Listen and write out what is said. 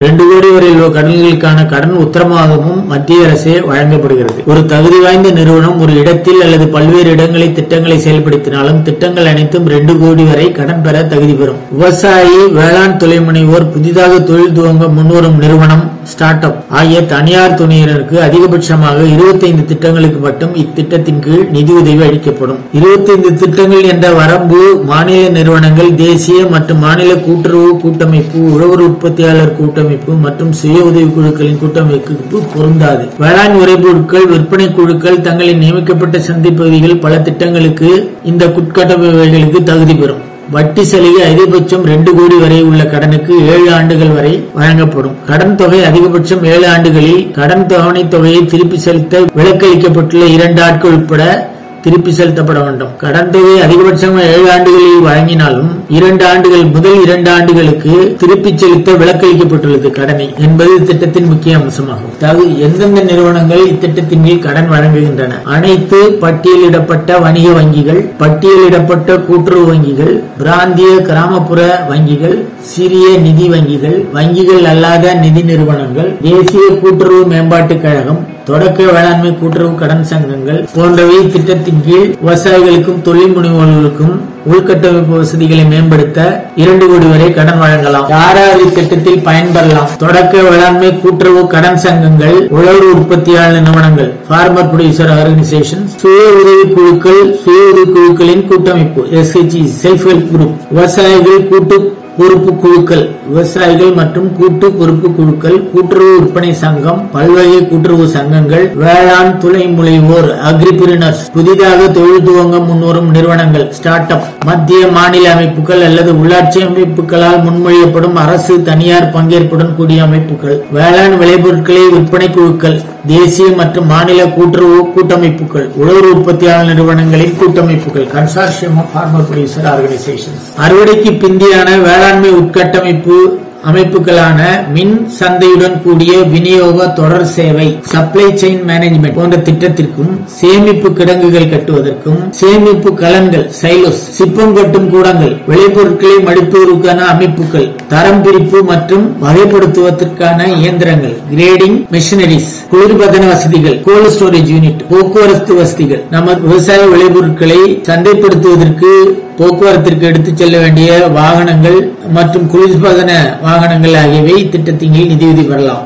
ரெண்டு கோடி வரை உள்ள கடன்களுக்கான கடன் உத்தரவாதமும் மத்திய அரசே வழங்கப்படுகிறது ஒரு தகுதி வாய்ந்த நிறுவனம் ஒரு இடத்தில் அல்லது பல்வேறு இடங்களில் திட்டங்களை செயல்படுத்தினாலும் திட்டங்கள் அனைத்தும் ரெண்டு கோடி வரை கடன் பெற தகுதி பெறும் விவசாயி வேளாண் தொழில் முனைவோர் புதிதாக தொழில் துவங்க முன்வரும் நிறுவனம் ஸ்டார்ட் அப் ஆகிய தனியார் துணையினருக்கு அதிகபட்சமாக 25 திட்டங்களுக்கு மட்டும் இத்திட்டத்தின் கீழ் நிதி உதவி அளிக்கப்படும் 25 திட்டங்கள் என்ற வரம்பு மாநில நிறுவனங்கள் தேசிய மற்றும் மாநில கூட்டுறவு கூட்டமைப்பு உழவர் உற்பத்தியாளர் கூட்டமைப்பு மற்றும் சுய உதவி குழுக்களின் கூட்டமைப்புக்கு பொருந்தாது வேளாண் உரைப்பொருட்கள் விற்பனை குழுக்கள் தங்களின் நியமிக்கப்பட்ட சந்தை பகுதிகள் பல திட்டங்களுக்கு இந்த குட்கட்டமைப்புகளுக்கு தகுதி பெறும் வட்டி சலுகை அதிகபட்சம் ரெண்டு கோடி வரை உள்ள கடனுக்கு ஏழு ஆண்டுகள் வரை வழங்கப்படும் கடன் தொகை அதிகபட்சம் ஏழு ஆண்டுகளில் கடன் தவணை தொகையை திருப்பி செலுத்த விலக்களிக்கப்பட்டுள்ள இரண்டு ஆட்கள் உட்பட திருப்பி செலுத்தப்பட வேண்டும் கடன் தொகை அதிகபட்சமாக ஏழு ஆண்டுகளில் வழங்கினாலும் இரண்டு ஆண்டுகள் முதல் இரண்டு ஆண்டுகளுக்கு திருப்பி செலுத்த விலக்களிக்கப்பட்டுள்ளது கடனை என்பது திட்டத்தின் முக்கிய அம்சமாகும் தகு எந்தெந்த நிறுவனங்கள் இத்திட்டத்தின் கீழ் கடன் வழங்குகின்றன அனைத்து பட்டியலிடப்பட்ட வணிக வங்கிகள் பட்டியலிடப்பட்ட கூட்டுறவு வங்கிகள் பிராந்திய கிராமப்புற வங்கிகள் சிறிய நிதி வங்கிகள் வங்கிகள் அல்லாத நிதி நிறுவனங்கள் தேசிய கூட்டுறவு மேம்பாட்டுக் கழகம் தொடக்க வேளாண்மை கூட்டுறவு கடன் சங்கங்கள் போன்றவை திட்டத்தின் கீழ் விவசாயிகளுக்கும் தொழில் முனைவோர்களுக்கும் உள்கட்டமைப்பு வசதிகளை மேம்படுத்த இரண்டு கோடி வரை கடன் வழங்கலாம் யாராவது திட்டத்தில் பயன்பெறலாம் தொடக்க வேளாண்மை கூட்டுறவு கடன் சங்கங்கள் உழவர் உற்பத்தியாளர் நிறுவனங்கள் ஃபார்மர் ப்ரொடியூசர் ஆர்கனைசேஷன் சுய உதவி குழுக்கள் சுய உதவி குழுக்களின் கூட்டமைப்பு எஸ்ஹெச்இ செல்ஃப் ஹெல்ப் குரூப் விவசாயிகள் கூட்டு பொறுப்பு குழுக்கள் விவசாயிகள் மற்றும் கூட்டு பொறுப்பு குழுக்கள் கூட்டுறவு விற்பனை சங்கம் பல்வகை கூட்டுறவு சங்கங்கள் வேளாண் துணை முனைவோர் அக்ரிபிரினர்ஸ் புதிதாக தொழில் துவங்க முன்வரும் நிறுவனங்கள் ஸ்டார்ட் அப் மத்திய மாநில அமைப்புகள் அல்லது உள்ளாட்சி அமைப்புகளால் முன்மொழியப்படும் அரசு தனியார் பங்கேற்புடன் கூடிய அமைப்புகள் வேளாண் விளைபொருட்களை விற்பனை குழுக்கள் தேசிய மற்றும் மாநில கூட்டுறவு கூட்டமைப்புகள் உழவர் உற்பத்தியாளர் நிறுவனங்களின் கூட்டமைப்புகள் consortium of farmer producer organisations அறுவடைக்கு பிந்தியான வேளாண்மை உட்கட்டமைப்பு அமைப்புகளான மின் சந்தையுடன் கூடிய விநியோக தொடர் சேவை சப்ளை செயின் மேனேஜ்மெண்ட் போன்ற திட்டத்திற்கும் சேமிப்பு கிடங்குகள் கட்டுவதற்கும் சேமிப்பு கலன்கள் சைலோஸ் சிப்பம் கட்டும் கூடங்கள் விளைபொருட்களை மடிப்பதற்கான அமைப்புகள் தரம் பிரிப்பு மற்றும் வகைப்படுத்துவதற்கான இயந்திரங்கள் கிரேடிங் மிஷினரிஸ் குளிர்பதன வசதிகள் கோல்ட் ஸ்டோரேஜ் யூனிட் போக்குவரத்து வசதிகள் நமது விவசாய விளைபொருட்களை சந்தைப்படுத்துவதற்கு போக்குவரத்திற்கு எடுத்துச் செல்ல வேண்டிய வாகனங்கள் மற்றும் குளிர்பதன வாகனங்கள் ஆகியவை திட்டத்தின் கீழ் நிதியுதவி பெறலாம்